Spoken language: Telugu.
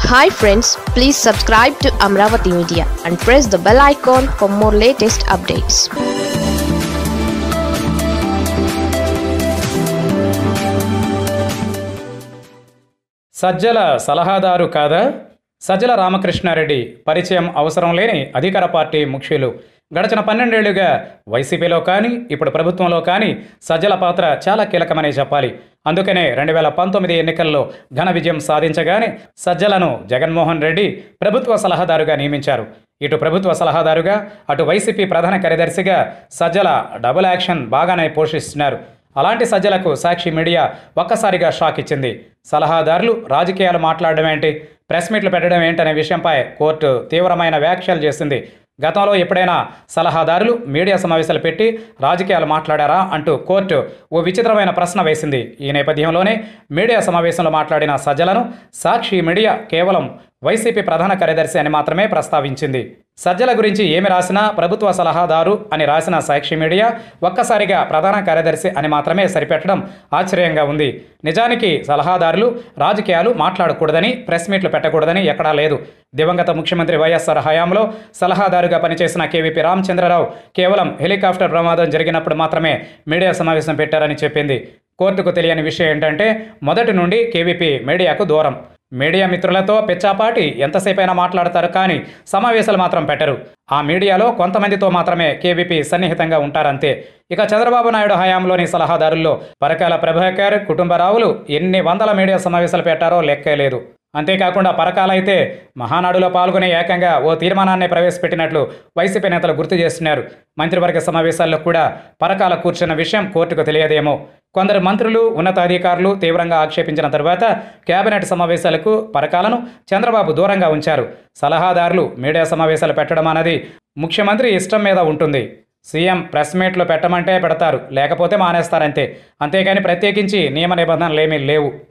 hi friends please subscribe to Amaravati media and press the bell icon for more latest updates Sajjala సలహాదారు కాదా సజ్జల రామకృష్ణారెడ్డి పరిచయం అవసరం లేని అధికార పార్టీ ముఖ్యులు గడచిన పన్నెండేళ్లుగా వైసీపీలో కానీ ఇప్పుడు ప్రభుత్వంలో కానీ సజ్జల పాత్ర చాలా కీలకమనే చెప్పాలి అందుకనే రెండు వేల పంతొమ్మిది ఎన్నికల్లో ఘన విజయం సాధించగానే సజ్జలను జగన్మోహన్ రెడ్డి ప్రభుత్వ సలహాదారుగా నియమించారు ఇటు ప్రభుత్వ సలహాదారుగా అటు వైసీపీ ప్రధాన కార్యదర్శిగా సజ్జల డబుల్ యాక్షన్ బాగానే పోషిస్తున్నారు అలాంటి సజ్జలకు సాక్షి మీడియా ఒక్కసారిగా షాక్ ఇచ్చింది సలహాదారులు రాజకీయాలు మాట్లాడడం ఏంటి ప్రెస్ మీట్లు పెట్టడం ఏంటనే విషయంపై కోర్టు తీవ్రమైన వ్యాఖ్యలు చేసింది గతంలో ఎప్పుడైనా సలహాదారులు మీడియా సమావేశాలు పెట్టి రాజకీయాలు మాట్లాడారా అంటూ కోర్టు ఓ విచిత్రమైన ప్రశ్న వేసింది ఈ నేపథ్యంలోనే మీడియా సమావేశంలో మాట్లాడిన సజ్జలను సాక్షి మీడియా కేవలం వైసీపీ ప్రధాన కార్యదర్శి అని మాత్రమే ప్రస్తావించింది సజ్జల గురించి ఏమి రాసినా ప్రభుత్వ సలహాదారు అని రాసిన సాక్షి మీడియా ఒక్కసారిగా ప్రధాన కార్యదర్శి అని మాత్రమే సరిపెట్టడం ఆశ్చర్యంగా ఉంది నిజానికి సలహాదారులు రాజకీయాలు మాట్లాడకూడదని ప్రెస్ మీట్లు పెట్టకూడదని ఎక్కడా లేదు దివంగత ముఖ్యమంత్రి వైఎస్ఆర్ హయాంలో సలహాదారుగా పనిచేసిన కేవీపీ రామచంద్రరావు కేవలం హెలికాప్టర్ ప్రమాదం జరిగినప్పుడు మాత్రమే మీడియా సమావేశం పెట్టారని చెప్పింది కోర్టుకు తెలియని విషయం ఏంటంటే మొదటి నుండి కేవీపీ మీడియాకు దూరం మీడియా మిత్రులతో పిచ్చాపాటి ఎంతసేపైనా మాట్లాడతారు కానీ సమావేశాలు మాత్రం పెట్టరు ఆ మీడియాలో కొంతమందితో మాత్రమే కేవీపీ సన్నిహితంగా ఉంటారంతే ఇక చంద్రబాబు నాయుడు హయాంలోని సలహాదారుల్లో పరకాల ప్రభాకర్ కుటుంబరావులు ఎన్ని వందల మీడియా సమావేశాలు పెట్టారో లెక్కే లేదు అంతేకాకుండా పరకాలైతే మహానాడులో పాల్గొనే ఏకంగా ఓ తీర్మానాన్ని ప్రవేశపెట్టినట్లు వైసీపీ నేతలు గుర్తు చేస్తున్నారు మంత్రివర్గ సమావేశాల్లో కూడా పరకాల కూర్చున్న విషయం కోర్టుకు తెలియదేమో కొందరు మంత్రులు ఉన్నతాధికారులు తీవ్రంగా ఆక్షేపించిన తర్వాత కేబినెట్ సమావేశాలకు పరకాలను చంద్రబాబు దూరంగా ఉంచారు సలహాదారులు మీడియా సమావేశాలు పెట్టడం అన్నది ముఖ్యమంత్రి ఇష్టం మీద ఉంటుంది సీఎం ప్రెస్ మీట్లు పెట్టమంటే పెడతారు లేకపోతే మానేస్తారంతే అంతేకాని ప్రత్యేకించి నియమ నిబంధనలు ఏమీ లేవు